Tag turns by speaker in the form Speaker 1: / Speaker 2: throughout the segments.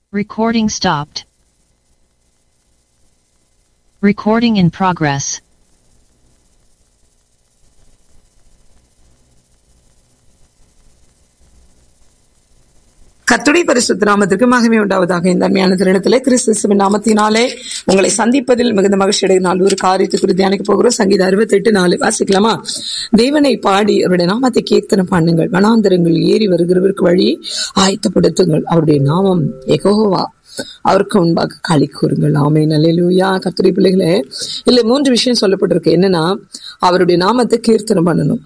Speaker 1: Recording stopped. Recording in progress.
Speaker 2: கத்துடைய பரிசுத்த நாமத்திற்கு மகிமை உண்டாவதாக இந்த அருமையான திருடத்திலே கிறிஸ்துவின் நாமத்தினாலே உங்களை சந்திப்பதில் மிகுந்த மகிழ்ச்சி அடைகிற நாள் ஒரு காரியத்தை குறித்து தியானிக்க போகிறோம் சங்கீத அறுபத்தி எட்டு நாலு வாசிக்கலாமா தேவனை பாடி அவருடைய நாமத்தை கீர்த்தனம் பண்ணுங்கள் வனாந்தரங்கள் ஏறி வருகிறவருக்கு வழியை ஆயத்தப்படுத்துங்கள் அவருடைய நாமம் எகோவா அவருக்கு முன்பாக களி கூறுங்கள் ஆமை நல்லூயா கத்துரை பிள்ளைகளே இல்ல மூன்று விஷயம் சொல்லப்பட்டிருக்கு என்னன்னா அவருடைய நாமத்தை கீர்த்தனம் பண்ணணும்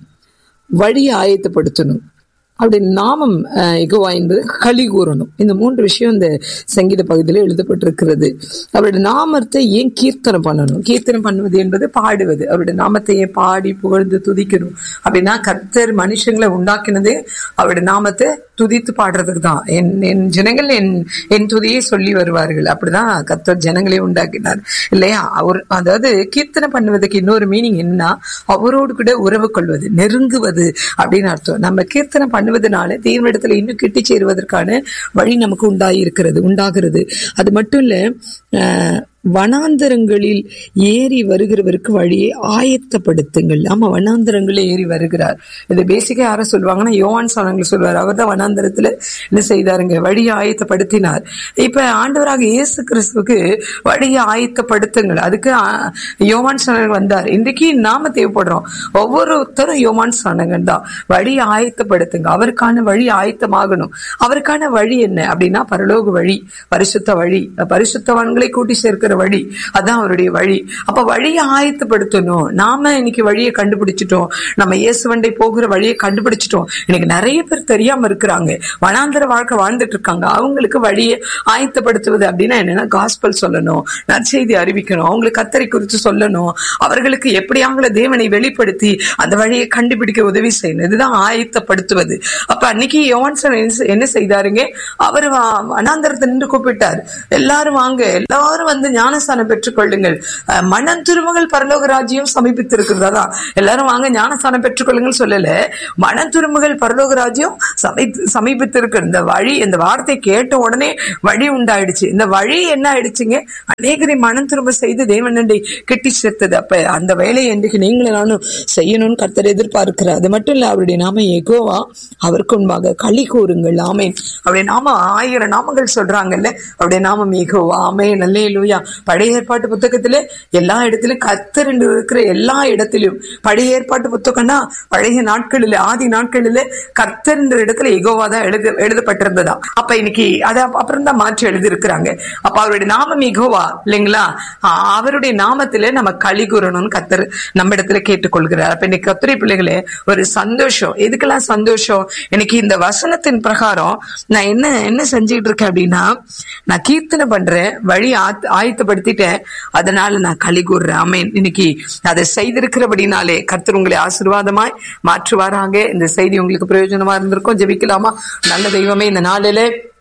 Speaker 2: வழியை ஆயத்தப்படுத்தணும் அவருடைய நாமம் அஹ், எகோவா என்பது களி கூறணும் இந்த மூன்று விஷயம் இந்த சங்கீத பகுதியில் எழுதப்பட்டிருக்கிறது அவருடைய நாமத்தை ஏன் கீர்த்தனம் பண்ணணும் கீர்த்தனம் பண்ணுவது என்பது பாடுவது அவருடைய நாமத்தை ஏன் பாடி புகழ்ந்து துதிக்கணும் அப்படின்னா கர்த்தர் மனுஷங்களை உண்டாக்கினதே அவருடைய நாமத்தை துதித்து பாடுறதுக்கு தான் என் என் ஜனங்கள் என் என் துதியை சொல்லி வருவார்கள் அப்படிதான் கர்த்தர் ஜனங்களை உண்டாக்கினார் இல்லையா அவர் அதாவது கீர்த்தனை பண்ணுவதற்கு இன்னொரு மீனிங் என்னன்னா அவரோடு கூட உறவு கொள்வது நெருங்குவது அப்படின்னு அர்த்தம் நம்ம கீர்த்தனை பண்ணுவதனால தேவனிடத்துல இன்னும் கிட்டி சேருவதற்கான வழி நமக்கு உண்டாகி இருக்கிறது உண்டாகிறது அது மட்டும் இல்ல அஹ், வனாந்தரங்களில் ஏறி வருகிறவருக்கு வழியை ஆயத்தப்படுத்துங்கள் ஆமா வனாந்தரங்களில் ஏறி வருகிறார் இது பேசிக்கா யார சொல்லுவாங்கன்னா யோவான் சாணங்கள் சொல்வார் அவர் தான் வனாந்தரத்துல என்ன செய்தாருங்க வழியை ஆயத்தப்படுத்தினார் இப்ப ஆண்டவராக இயேசு கிறிஸ்துவுக்கு வழியை ஆயத்தப்படுத்துங்கள் அதுக்கு ஆ, யோவான் சாணங்கள் வந்தார் இன்றைக்கு நாம தேவைப்படுறோம் ஒவ்வொருத்தரும் யோவான் சாணங்கள் தான் வழியை ஆயத்தப்படுத்துங்க அவருக்கான வழி ஆயத்தமாகணும் அவருக்கான வழி என்ன அப்படின்னா பரலோக வழி பரிசுத்த வழி பரிசுத்தவான்களை கூட்டி சேர்க்கிற வழி அதான் அவருடைய வழி அப்ப வழியை ஆயத்தப்படுத்தணும் நாம இன்னைக்கு வழியை கண்டுபிடிச்சிட்டோம் நம்ம இயேசுவண்டை போகிற வழியை கண்டுபிடிச்சிட்டோம் இன்னைக்கு நிறைய பேர் தெரியாம இருக்கிறாங்க வனாந்தர வாழ்க்கை வாழ்ந்துட்டு இருக்காங்க அவங்களுக்கு வழியை ஆயத்தப்படுத்துவது அப்படின்னா என்னன்னா காஸ்பல் சொல்லணும் நற்செய்தி அறிவிக்கணும் அவங்களுக்கு கத்தரை குறித்து சொல்லணும் அவர்களுக்கு எப்படி அவங்கள தேவனை வெளிப்படுத்தி அந்த வழியை கண்டுபிடிக்க உதவி செய்யணும் இதுதான் ஆயத்தப்படுத்துவது அப்ப அன்னைக்கு யோவான்சன் என்ன- என்ன செய்தாருங்க அவர் வனாந்தரத்தை நின்று கூப்பிட்டார் எல்லாரும் வாங்க எல்லாரும் வந்து ஞானஸ்தானம் பெற்றுக்கொள்ளுங்கள் அஹ், மனம் திருமகள் பரலோக ராஜ்யம் சமீபித்திருக்கிறதா எல்லாரும் வாங்க ஞானஸ்தானம் பெற்றுக்கொள்ளுங்கள் சொல்லல மனம் திருமகள் பரலோக ராஜ்யம் சமீப சமீபித்திருக்கு இந்த வழி இந்த வார்த்தை கேட்ட உடனே வழி உண்டாயிடுச்சு இந்த வழி என்ன ஆயிடுச்சுங்க அநேகரை மனம் திரும்ப செய்து தேவனண்டை கெட்டி சேர்த்தது அப்ப அந்த வேலையை இன்றைக்கு நீங்களும் நானும் செய்யணும்னு கர்த்தர் எதிர்பார்க்கிறார் அது மட்டும் இல்ல அவருடைய நாம எகோவா அவருக்கு முன்பாக களி கூறுங்கள் ஆமேன் அவருடைய நாம ஆயிரம் நாமங்கள் சொல்றாங்கல்ல அவருடைய நாமம் எகோவா ஆமேன் நல்லே லூயா பழைய ஏற்பாட்டு புத்தகத்துல எல்லா இடத்திலும் கர்த்தர் என்று இருக்கிற எல்லா இடத்திலும் பழைய ஏற்பாட்டு புத்தகம்னா பழைய நாட்களில் ஆதி நாட்களில் கர்த்தர் என்ற இடத்துல எகோவா தான் எழுத எழுதப்பட்டிருந்ததா அப்ப இன்னைக்கு அதை அப்புறம் தான் மாற்றி எழுதி இருக்கிறாங்க அப்ப அவருடைய நாமம் எகோவா இல்லைங்களா ஆ, அவருடைய நாமத்திலே நம்ம களி கூறணும்னு கர்த்தர் நம்ம இடத்துல கேட்டுக்கொள்கிறார் அப்ப இன்னைக்கு கத்திரை பிள்ளைகளே ஒரு சந்தோஷம் எதுக்கெல்லாம் சந்தோஷம் எனக்கு இந்த வசனத்தின் பிரகாரம் நான் என்ன என்ன செஞ்சுட்டு இருக்கேன் அப்படின்னா நான் கீர்த்தனை பண்றேன் வழி ஆத்- ஆயத்தப்படுத்திட்டேன் அதனால நான் களி கூறுறேன் ஆமென் இன்னைக்கு அதை செய்திருக்கிறபடினாலே கர்த்தர் உங்களை ஆசீர்வாதமாய் மாற்றுவாராங்க இந்த செய்தி உங்களுக்கு பிரயோஜனமா இருந்திருக்கும் ஜெபிக்கலாமா நல்ல தெய்வமே இந்த நாளில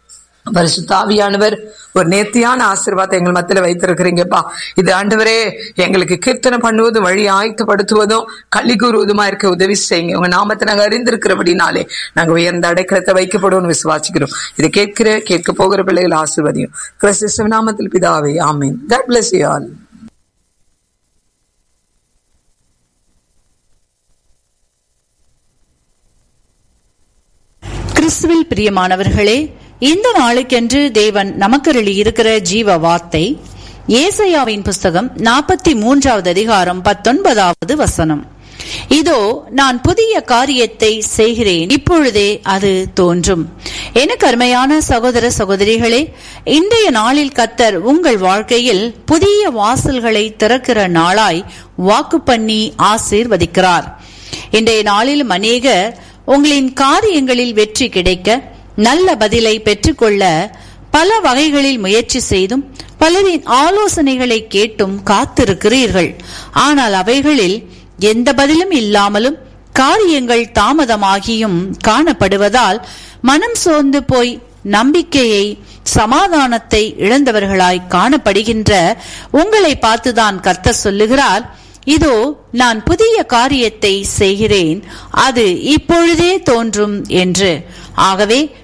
Speaker 2: பரிசுத்தாவியானவர் ஒரு நேர்த்தியான ஆசீர்வாதத்தை எங்கள் மத்தியில வைத்திருக்கிறீங்கப்பா இது ஆண்டவரே எங்களுக்கு கீர்த்தனை பண்ணுவதும் வழி ஆயத்தப்படுத்துவதும் கள்ளி கூறுவதுமா இருக்க உதவி செய்யுங்க உங்க நாமத்தை நாங்க அறிந்திருக்கிறபடினாலே நாங்க உயர்ந்த அடைக்கலத்தை வைக்கப்படும் விசுவாசிக்கிறோம் இதை கேட்கிற கேட்க போகிற பிள்ளைகள் ஆசீர்வதியும் கிறிஸ்து நாமத்தில் பிதாவே ஆமீன் God bless you all
Speaker 3: கிறிஸ்துவில் பிரியமானவர்களே இந்த நாளுக்கென்று தேவன் நமக்கருளி இருக்கிற ஜீவ வார்த்தை ஏசையாவின் புஸ்தகம் நாற்பத்தி மூன்றாவது அதிகாரம் பத்தொன்பதாவது வசனம் இதோ நான் புதிய காரியத்தை செய்கிறேன் இப்பொழுதே அது தோன்றும் எனக்கு அருமையான சகோதர சகோதரிகளே இன்றைய நாளில் கத்தர் உங்கள் வாழ்க்கையில் புதிய வாசல்களை திறக்கிற நாளாய் வாக்கு பண்ணி ஆசீர்வதிக்கிறார் இன்றைய நாளிலும் அநேகர் உங்களின் காரியங்களில் வெற்றி கிடைக்க நல்ல பதிலை பெற்றுக்கொள்ள பல வகைகளில் முயற்சி செய்தும் பலரின் ஆலோசனைகளை கேட்டும் காத்திருக்கிறீர்கள் ஆனால் அவைகளில் எந்த பதிலும் இல்லாமலும் காரியங்கள் தாமதமாகியும் காணப்படுவதால் மனம் சோர்ந்து போய் நம்பிக்கையை சமாதானத்தை இழந்தவர்களாய் காணப்படுகின்ற உங்களை பார்த்துதான் கர்த்தர் சொல்லுகிறார் இதோ நான் புதிய காரியத்தை செய்கிறேன் அது இப்பொழுதே தோன்றும் என்று ஆகவே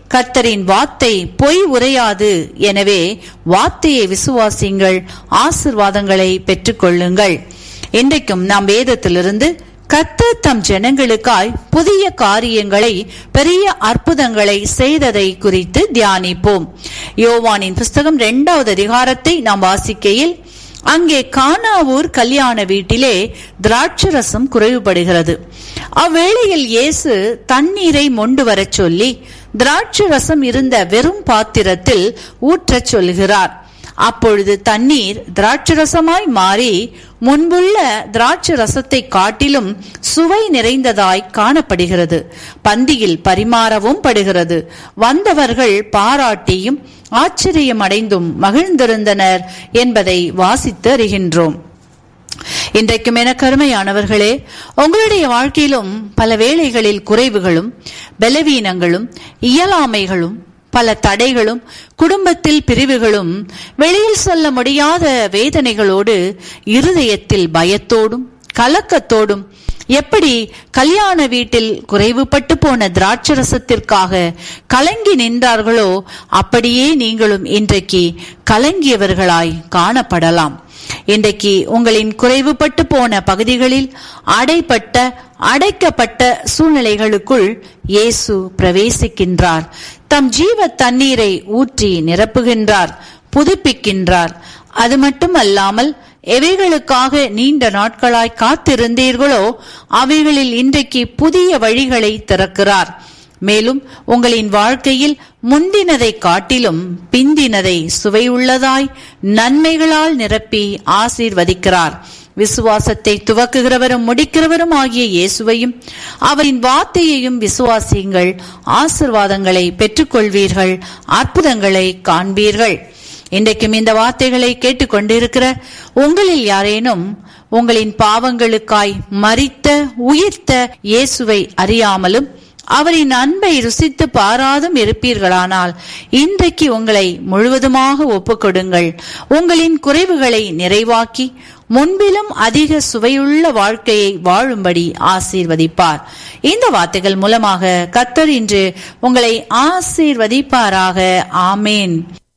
Speaker 3: கர்த்தரின் வார்த்தை பொய் உரையாது எனவே வார்த்தையை விசுவாசிங்கள் ஆசிர்வாதங்களை பெற்றுக்கொள்ளுங்கள் இன்றைக்கும் நாம் வேதத்திலிருந்து கர்த்தர் தம் ஜனங்களுக்காய் புதிய காரியங்களை பெரிய அற்புதங்களை செய்ததை குறித்து தியானிப்போம் யோவானின் புஸ்தகம் இரண்டாவது அதிகாரத்தை நாம் வாசிக்கையில் அங்கே கானாவூர் கல்யாண வீட்டிலே திராட்சரசம் குறைவுபடுகிறது அவ்வேளையில் இயேசு தண்ணீரை மொண்டு வரச் சொல்லி திராட்சரசம் இருந்த வெறும் பாத்திரத்தில் ஊற்றச் சொல்கிறார் அப்பொழுது தண்ணீர் திராட்சரசமாய் மாறி முன்புள்ள திராட்சரசத்தை காட்டிலும் சுவை நிறைந்ததாய் காணப்படுகிறது பந்தியில் பரிமாறவும் படுகிறது வந்தவர்கள் பாராட்டியும் ஆச்சரியம் அடைந்தும் மகிழ்ந்திருந்தனர் என்பதை வாசித்து அறிகின்றோம் இன்றைக்கும் என கருமையானவர்களே உங்களுடைய வாழ்க்கையிலும் பல வேளைகளில் குறைவுகளும் பலவீனங்களும் இயலாமைகளும் பல தடைகளும் குடும்பத்தில் பிரிவுகளும் வெளியில் சொல்ல முடியாத வேதனைகளோடு இருதயத்தில் பயத்தோடும் கலக்கத்தோடும் எப்படி கல்யாண வீட்டில் குறைவுபட்டு போன திராட்சரசத்திற்காக கலங்கி நின்றார்களோ அப்படியே நீங்களும் இன்றைக்கு கலங்கியவர்களாய் காணப்படலாம் இன்றைக்கு உங்களின் குறைவுபட்டு போன பகுதிகளில் அடைப்பட்ட அடைக்கப்பட்ட சூழ்நிலைகளுக்குள் இயேசு பிரவேசிக்கின்றார் தம் ஜீவ தண்ணீரை ஊற்றி நிரப்புகின்றார் புதுப்பிக்கின்றார் அது மட்டுமல்லாமல் எவைகளுக்காக நீண்ட நாட்களாய் காத்திருந்தீர்களோ அவைகளில் இன்றைக்கு புதிய வழிகளை திறக்கிறார் மேலும் உங்களின் வாழ்க்கையில் முந்தினதை காட்டிலும் பிந்தினதை சுவையுள்ளதாய் நன்மைகளால் நிரப்பி ஆசீர்வதிக்கிறார் விசுவாசத்தை துவக்குகிறவரும் முடிக்கிறவரும் ஆகிய இயேசுவையும் அவரின் வார்த்தையையும் விசுவாசியுங்கள் ஆசிர்வாதங்களை பெற்றுக்கொள்வீர்கள் அற்புதங்களை காண்பீர்கள் இன்றைக்கும் இந்த வார்த்தைகளை கேட்டுக்கொண்டிருக்கிற உங்களில் யாரேனும் உங்களின் பாவங்களுக்காய் மறித்த உயிர்த்த இயேசுவை அறியாமலும் அவரின் அன்பை ருசித்து பாராதும் இருப்பீர்களானால் இன்றைக்கு உங்களை முழுவதுமாக ஒப்புக்கொடுங்கள் உங்களின் குறைவுகளை நிறைவாக்கி முன்பிலும் அதிக சுவையுள்ள வாழ்க்கையை வாழும்படி ஆசீர்வதிப்பார் இந்த வார்த்தைகள் மூலமாக கத்தர் இன்று உங்களை ஆசீர்வதிப்பாராக ஆமேன்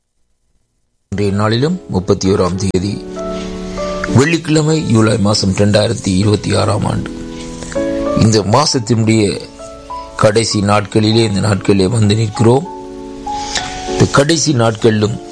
Speaker 4: இன்றைய நாளிலும் முப்பத்தி ஓராம் தேதி வெள்ளிக்கிழமை ஜூலை மாதம் ரெண்டாயிரத்தி இருபத்தி ஆறாம் ஆண்டு இந்த மாசத்தினுடைய கடைசி நாட்களிலே இந்த நாட்களிலே வந்து நிற்கிறோம் இந்த கடைசி நாட்களிலும்